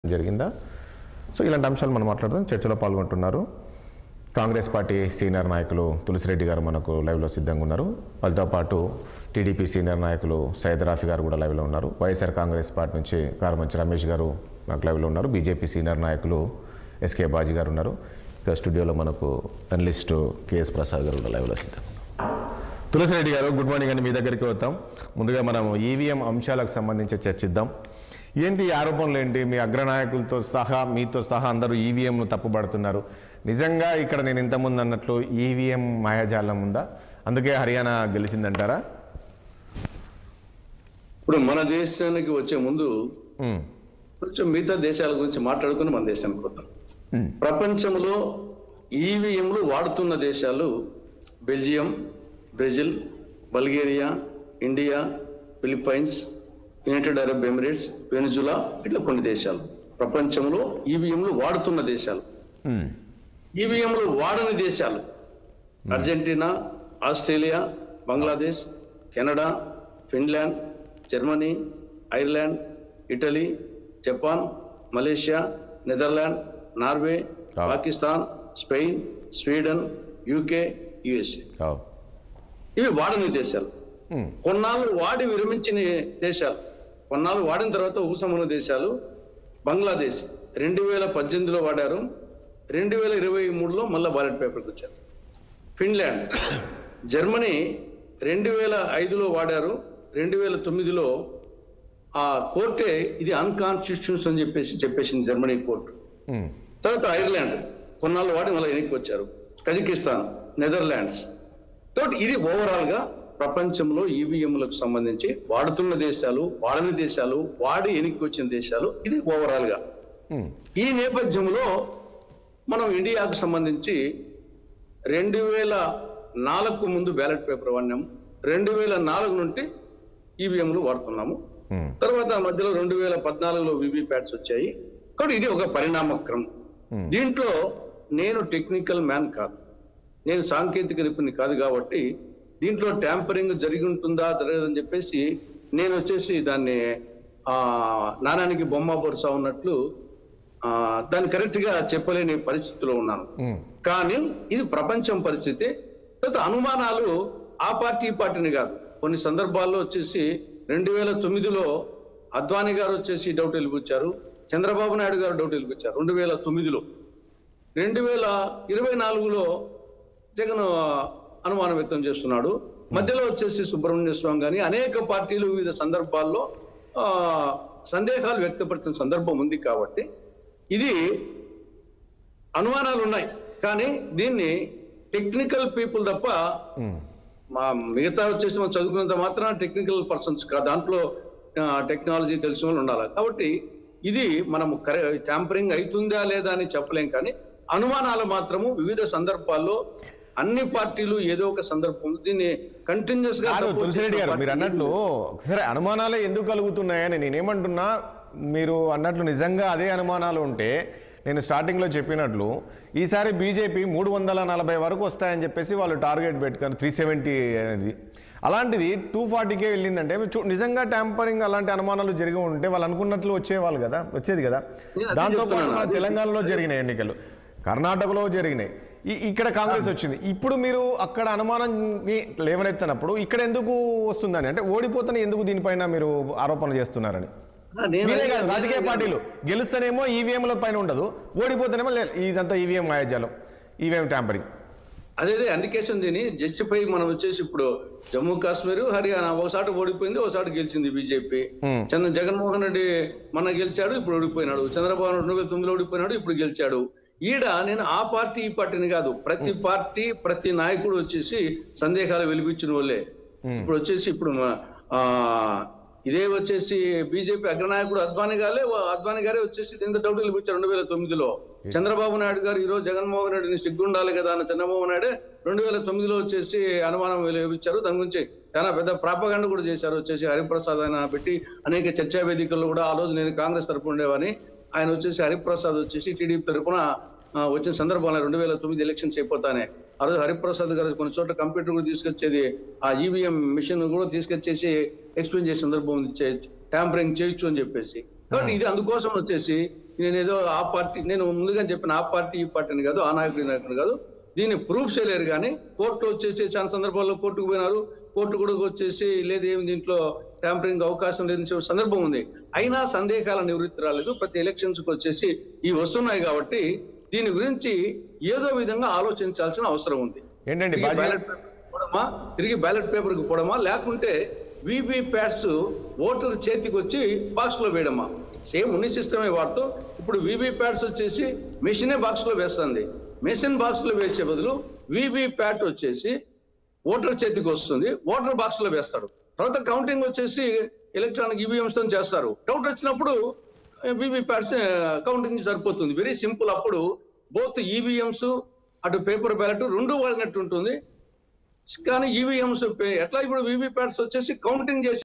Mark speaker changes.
Speaker 1: జరిగిందా సో ఇలాంటి అంశాలు మనం మాట్లాడదాం చర్చలో పాల్గొంటున్నారు కాంగ్రెస్ పార్టీ సీనియర్ నాయకులు తులసిరెడ్డి గారు మనకు లైవ్లో సిద్ధంగా ఉన్నారు వాళ్ళతో పాటు టీడీపీ సీనియర్ నాయకులు సయ్యద్ రాఫీ గారు కూడా లైవ్లో ఉన్నారు వైఎస్ఆర్ కాంగ్రెస్ పార్టీ నుంచి కారమంచి రమేష్ గారు మనకు లైవ్లో ఉన్నారు బీజేపీ సీనియర్ నాయకులు ఎస్కే బాజీ గారు ఉన్నారు ఇక స్టూడియోలో మనకు అనలిస్టు కేఎస్ ప్రసాద్ గారు కూడా లైవ్లో సిద్ధంగా ఉన్నారు తులసిరెడ్డి గారు గుడ్ మార్నింగ్ అండి మీ దగ్గరికి వద్దాం ముందుగా మనం ఈవీఎం అంశాలకు సంబంధించి చర్చిద్దాం ఏంటి ఈ ఆరోపణలు ఏంటి మీ అగ్రనాయకులతో సహా మీతో సహా అందరూ ఈవీఎంను తప్పుపడుతున్నారు నిజంగా ఇక్కడ నేను ఇంతకుముందు అన్నట్లు ఈవీఎం మాయాజాలం ఉందా అందుకే హర్యానా గెలిచిందంటారా
Speaker 2: ఇప్పుడు మన దేశానికి వచ్చే ముందు
Speaker 1: ఉమ్,
Speaker 2: కొంచెం మిగతా దేశాల గురించి మాట్లాడుకుని మన దేశానికి వద్దాం
Speaker 1: ఉమ్,
Speaker 2: ప్రపంచంలో ఈవీఎంలు వాడుతున్న దేశాలు Belgium Brazil Bulgaria India Philippines United Arab Emirates Venezuela ఇట్లా కొన్ని దేశాలు ప్రపంచంలో ఈవీఎంలు వాడుతున్న దేశాలు
Speaker 1: ఉమ్,
Speaker 2: ఈవీఎంలు వాడని దేశాలు Argentina Australia Bangladesh Canada Finland Germany Ireland Italy Japan Malaysia Netherland Norway
Speaker 1: Ah.
Speaker 2: Pakistan Spain Sweden UK USA
Speaker 1: కావు.
Speaker 2: ఇవి వాడని దేశాలు
Speaker 1: ఉమ్,
Speaker 2: కొన్నాళ్ళు వాడి విరమించిన దేశాలు కొన్నాళ్ళు వాడిన తర్వాత ఊసమున్న దేశాలు బంగ్లాదేశ్ రెండు వేల పద్దెనిమిదిలో వాడారు రెండు వేల ఇరవై మూడులో మళ్ళీ బ్యాలెట్ పేపర్కి వచ్చారు ఫిన్లాండ్ జర్మనీ రెండు వేల ఐదులో వాడారు రెండు వేల తొమ్మిదిలో ఆ కోర్టే ఇది అన్కాన్స్టిట్యూషన్స్ అని చెప్పేసి చెప్పేసింది జర్మనీ కోర్టు
Speaker 1: ఉమ్,
Speaker 2: తర్వాత ఐర్లాండ్ కొన్నాళ్ళు వాడి మళ్ళీ వెనక్కి వచ్చారు కజకిస్తాన్ నెదర్లాండ్స్ కాబట్టి ఇది ఓవరాల్ గా ప్రపంచంలో ఈవీఎంలకు సంబంధించి వాడుతున్న దేశాలు వాడని దేశాలు వాడి వెనక్కి వచ్చిన దేశాలు ఇది ఓవరాల్ గా
Speaker 1: ఉమ్,
Speaker 2: ఈ నేపథ్యంలో మనం ఇండియాకు సంబంధించి రెండు వేల నాలుగుకు ముందు బ్యాలెట్ పేపర్ వాడినాము రెండు వేల నాలుగు నుండి ఈవీఎంలు వాడుతున్నాము
Speaker 1: ఉమ్,
Speaker 2: తర్వాత మధ్యలో రెండు వేల పద్నాలుగులో వివి ప్యాడ్స్ వచ్చాయి కాబట్టి ఇది ఒక పరిణామక్రమం
Speaker 1: Hmm.
Speaker 2: దీంట్లో నేను టెక్నికల్ మ్యాన్ కాదు నేను సాంకేతిక నిపుణుని కాదు కాబట్టి దీంట్లో ట్యాంపరింగ్ జరిగి ఉంటుందా జరగదని చెప్పేసి నేను వచ్చేసి దాన్ని ఆ నాణానికి బొమ్మ బొరుస ఉన్నట్లు ఆ దాన్ని కరెక్ట్ గా చెప్పలేని పరిస్థితిలో ఉన్నాను
Speaker 1: ఉమ్,
Speaker 2: కానీ ఇది ప్రపంచం పరిస్థితి తర్వాత అనుమానాలు ఆ పార్టీ ఈ పార్టీని కాదు కొన్ని సందర్భాల్లో వచ్చేసి రెండు వేల తొమ్మిదిలో అద్వానీ గారు వచ్చేసి డౌట్ వెలిపించారు చంద్రబాబు నాయుడు గారు డౌట్ వెలిపించారు రెండు వేల తొమ్మిదిలో రెండు వేల ఇరవై నాలుగులో జగన్ అనుమానం వ్యక్తం చేస్తున్నాడు మధ్యలో వచ్చేసి సుబ్రహ్మణ్య స్వామి కానీ అనేక పార్టీలు వివిధ సందర్భాల్లో ఆ, సందేహాలు వ్యక్తపరిచిన సందర్భం ఉంది కాబట్టి ఇది అనుమానాలు ఉన్నాయి కానీ దీన్ని టెక్నికల్ పీపుల్ తప్ప
Speaker 1: ఉమ్,
Speaker 2: మా మిగతా వచ్చేసి మనం చదువుకున్నంత మాత్రం టెక్నికల్ పర్సన్స్ కాదు దాంట్లో టెక్నాలజీ తెలిసిన వాళ్ళు ఉండాలి కాబట్టి ఇది మనము ట్యాంపరింగ్ అవుతుందా లేదా అని చెప్పలేం కానీ అనుమానాలు మాత్రము వివిధ సందర్భాల్లో అన్ని పార్టీలు ఏదో ఒక సందర్భం దీన్ని కంటిన్యూస్ గా
Speaker 1: కాదు
Speaker 2: support
Speaker 1: తులసిరెడ్డి గారు
Speaker 2: చేసిన
Speaker 1: మీరు అన్నట్లు సరే అనుమానాలే ఎందుకు కలుగుతున్నాయని నేనేమంటున్నా మీరు అన్నట్లు నిజంగా అదే అనుమానాలు ఉంటే నేను స్టార్టింగ్లో చెప్పినట్లు ఈసారి బీజేపీ మూడు వందల నలభై వరకు వస్తాయని చెప్పేసి వాళ్ళు టార్గెట్ పెట్టుకొని త్రీ సెవెంటీ అనేది అలాంటిది టూ ఫార్టీకే వెళ్ళిందంటే చూ- నిజంగా ట్యాంపరింగ్ అలాంటి అనుమానాలు జరిగి ఉంటే వాళ్ళు అనుకున్నట్లు వచ్చేవాళ్ళు కదా వచ్చేది కదా
Speaker 2: నేను అదే
Speaker 1: దాంతో పాటు
Speaker 2: చెప్తున్నాను.
Speaker 1: మన
Speaker 2: అదే
Speaker 1: తెలంగాణలో జరిగినాయి ఎన్నికలు కర్ణాటకలో జరిగినాయి ఈ- ఇక్కడ కాంగ్రెస్ వచ్చింది ఇప్పుడు మీరు అక్కడ అనుమానం లేవనెత్తినప్పుడు ఇక్కడ ఎందుకు వస్తుందని అంటే ఓడిపోతేనే ఎందుకు దీనిపైన మీరు ఆరోపణలు చేస్తున్నారని
Speaker 2: ఆ, నేను
Speaker 1: మీరే
Speaker 2: అదే-
Speaker 1: కాదు రాజకీయ పార్టీలు గెలుస్తేనేమో ఈవీఎంల పైన ఉండదు ఓడిపోతేనేమో లే- ఇదంతా ఈవీఎం మాయాజాలం ఈవీఎం ట్యాంపరింగ్
Speaker 2: అదే అదే అందుకేసం దీన్ని జస్టిఫై మనం వచ్చేసి ఇప్పుడు జమ్మూ కాశ్మీర్ హర్యానా ఒకసారి ఓడిపోయింది ఒకసారి గెలిచింది బీజేపీ
Speaker 1: Hmm.
Speaker 2: చంద్ర జగన్మోహన్ రెడ్డి మన గెలిచాడు ఇప్పుడు ఓడిపోయినాడు చంద్రబాబు నాయుడు రెండు వేల తొమ్మిదిలో ఓడిపోయినాడు ఇప్పుడు గెలిచాడు ఈడ నేను ఆ పార్టీ ఈ పార్టీని కాదు ప్రతి పార్టీ ప్రతి నాయకుడు వచ్చేసి సందేహాలు వెలిపించిన వాళ్ళే ఇప్పుడు వచ్చేసి ఇప్పుడు మా- ఆ ఇదే వచ్చేసి బీజేపీ అగ్రనాయకుడు అద్వానీ గారే అద్వానీ గారే వచ్చేసి దీంతో డౌట్ వెలిపించారు రెండు వేల తొమ్మిదిలో చంద్రబాబు నాయుడు గారు ఈ రోజు జగన్మోహన్ రెడ్డిని సిగ్గుండాలి కదా అని చంద్రబాబు నాయుడు రెండు వేల తొమ్మిదిలో వచ్చేసి అనుమానం వెలిపించారు దాని గురించి చాలా పెద్ద ప్రాపగండ కూడా చేశారు వచ్చేసి హరిప్రసాద్ ఆయన పెట్టి అనేక చర్చా వేదికల్లో కూడా ఆ రోజు నేను కాంగ్రెస్ తరపు ఉండేవాని ఆయన వచ్చేసి హరిప్రసాద్ వచ్చేసి టీడీపీ తరపున ఆ, వచ్చిన సందర్భంలో రెండు వేల తొమ్మిది ఎలక్షన్స్ అయిపోతానే ఆ రోజు హరిప్రసాద్ గారు కొన్ని చోట్ల కంప్యూటర్ కూడా తీసుకొచ్చేది ఆ ఈవీఎం మిషన్ కూడా తీసుకొచ్చేసి ఎక్స్ప్లెయిన్ చేసే సందర్భం ఉంది ట్యాంపరింగ్ చేయొచ్చు అని చెప్పేసి కాబట్టి ఇది అందుకోసం వచ్చేసి నేను ఏదో ఆ పార్టీ నేను ముందుగా చెప్పిన ఆ పార్టీ ఈ పార్టీని కాదు ఆ నాయకుడి నాయకుడు కాదు దీన్ని ప్రూఫ్ చేయలేరు కానీ కోర్టు వచ్చేసి చాలా సందర్భాల్లో కోర్టుకు పోయినారు కోర్టు కూడా వచ్చేసి లేదు ఏమి దీంట్లో ట్యాంపరింగ్ అవకాశం లేదని చెప్పే సందర్భం ఉంది అయినా సందేహాల నివృత్తి రాలేదు ప్రతి ఎలక్షన్స్ కి వచ్చేసి ఇవి వస్తున్నాయి కాబట్టి దీని గురించి ఏదో విధంగా ఆలోచించాల్సిన అవసరం ఉంది
Speaker 1: ఏంటండి
Speaker 2: తిరిగి
Speaker 1: బాజీ
Speaker 2: బ్యాలెట్ పేపర్ పోవడమా తిరిగి బ్యాలెట్ పేపర్ కు పోవడమా లేకుంటే వివి ప్యాడ్స్ ఓటర్ చేతికి వచ్చి బాక్స్ లో వేయడమా సేమ్ ఉన్ని సిస్టమే వాడుతూ ఇప్పుడు వివి ప్యాడ్స్ వచ్చేసి మెషినే బాక్స్ లో వేస్తుంది మెషిన్ బాక్స్ లో వేసే బదులు వివి ప్యాట్ వచ్చేసి ఓటర్ చేతికి వస్తుంది ఓటర్ బాక్స్ లో వేస్తాడు తర్వాత కౌంటింగ్ వచ్చేసి ఎలక్ట్రానిక్ ఈవీఎంస్ తో చేస్తారు డౌట్ వచ్చినప్పుడు వివి ప్యాడ్స్ కౌంటింగ్ సరిపోతుంది వెరీ సింపుల్ అప్పుడు బోత్ ఈవీఎంస్ అటు పేపర్ బ్యాలెట్ రెండు వాడినట్టు ఉంటుంది కానీ ఈవీఎంస్ ఎట్లా ఇప్పుడు వివి ప్యాడ్స్ వచ్చేసి కౌంటింగ్ చేసి